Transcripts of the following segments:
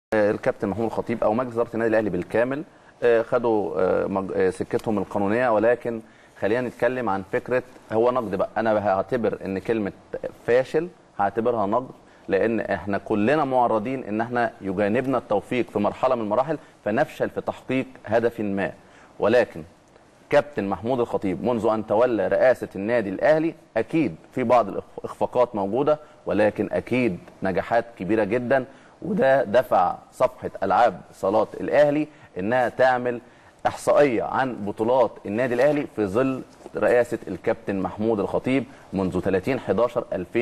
الكابتن محمود الخطيب او مجلس اداره النادي الاهلي بالكامل آه، خدوا آه، مج- آه، سكتهم القانونيه ولكن خلينا نتكلم عن فكره هو نقد بقى انا هعتبر ان كلمه فاشل هعتبرها نقد لان احنا كلنا معرضين ان احنا يجانبنا التوفيق في مرحله من المراحل فنفشل في تحقيق هدف ما ولكن كابتن محمود الخطيب منذ ان تولى رئاسه النادي الاهلي اكيد في بعض الاخفاقات موجوده ولكن اكيد نجاحات كبيره جدا وده دفع صفحه العاب صالات الاهلي انها تعمل احصائيه عن بطولات النادي الاهلي في ظل رئاسه الكابتن محمود الخطيب منذ 30 11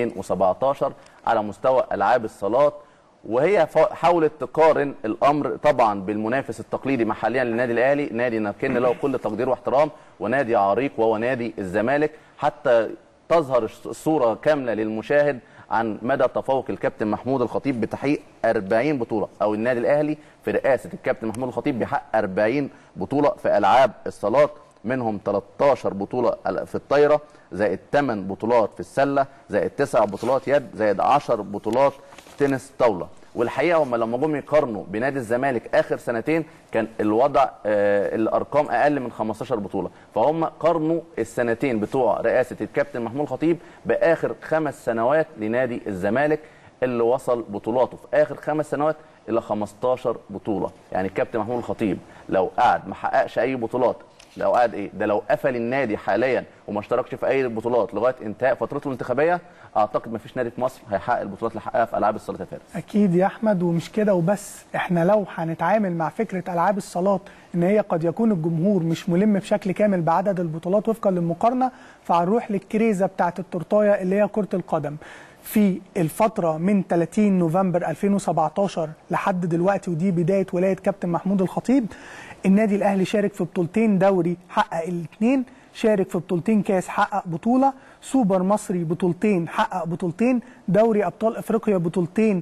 2017 على مستوى العاب الصالات وهي ف- حاولت تقارن الامر طبعا بالمنافس التقليدي محليا للنادي الاهلي نادي نكن له كل تقدير واحترام ونادي عريق وهو نادي الزمالك حتى تظهر الصوره كامله للمشاهد عن مدى تفوق الكابتن محمود الخطيب بتحقيق 40 بطوله او النادي الاهلي في رئاسه الكابتن محمود الخطيب بيحقق 40 بطوله في العاب الصالات منهم 13 بطوله في الطايره زائد 8 بطولات في السله زائد 9 بطولات يد زائد 10 بطولات تنس طاوله والحقيقه هم لما جم يقارنوا بنادي الزمالك اخر سنتين كان الوضع آه الارقام اقل من 15 بطوله فهم قارنوا السنتين بتوع رئاسه الكابتن محمود الخطيب باخر خمس سنوات لنادي الزمالك اللي وصل بطولاته في اخر خمس سنوات الى 15 بطوله يعني الكابتن محمود الخطيب لو قعد ما حققش اي بطولات لو قعد ايه ده لو قفل النادي حاليا وما اشتركش في اي بطولات لغايه انتهاء فترته الانتخابيه اعتقد ما فيش نادي في مصر هيحقق البطولات اللي حققها في العاب الصالات يا فارس اكيد يا احمد ومش كده وبس احنا لو هنتعامل مع فكره العاب الصالات ان هي قد يكون الجمهور مش ملم بشكل كامل بعدد البطولات وفقا للمقارنه فهنروح للكريزه بتاعه التورتايه اللي هي كره القدم في الفتره من 30 نوفمبر 2017 لحد دلوقتي ودي بدايه ولايه كابتن محمود الخطيب النادي الاهلي شارك في بطولتين دوري حقق الاثنين شارك في بطولتين كاس حقق بطوله سوبر مصري بطولتين حقق بطولتين دوري ابطال افريقيا بطولتين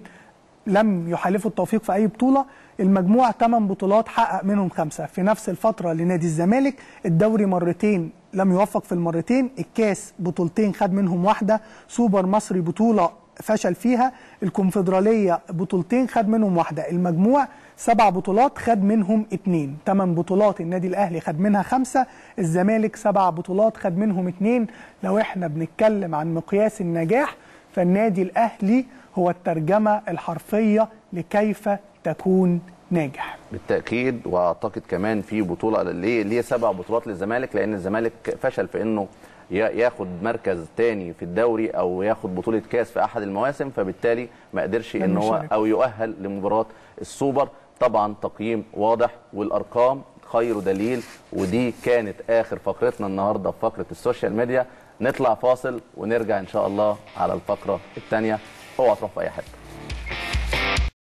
لم يحالفوا التوفيق في اي بطوله المجموع 8 بطولات حقق منهم خمسه في نفس الفتره لنادي الزمالك الدوري مرتين لم يوفق في المرتين الكاس بطولتين خد منهم واحده سوبر مصري بطوله فشل فيها الكونفدراليه بطولتين خد منهم واحده المجموع سبع بطولات خد منهم اتنين تمن بطولات النادي الاهلي خد منها خمسه الزمالك سبع بطولات خد منهم اتنين لو احنا بنتكلم عن مقياس النجاح فالنادي الاهلي هو الترجمه الحرفيه لكيف تكون ناجح بالتاكيد واعتقد كمان في بطوله ليه ليه سبع بطولات للزمالك لان الزمالك فشل في انه ياخد مركز تاني في الدوري او ياخد بطوله كاس في احد المواسم فبالتالي ما قدرش ان هو او يؤهل لمباراه السوبر طبعا تقييم واضح والارقام خير دليل ودي كانت اخر فقرتنا النهارده في فقره السوشيال ميديا نطلع فاصل ونرجع ان شاء الله على الفقره الثانيه اوعى تروح في اي حته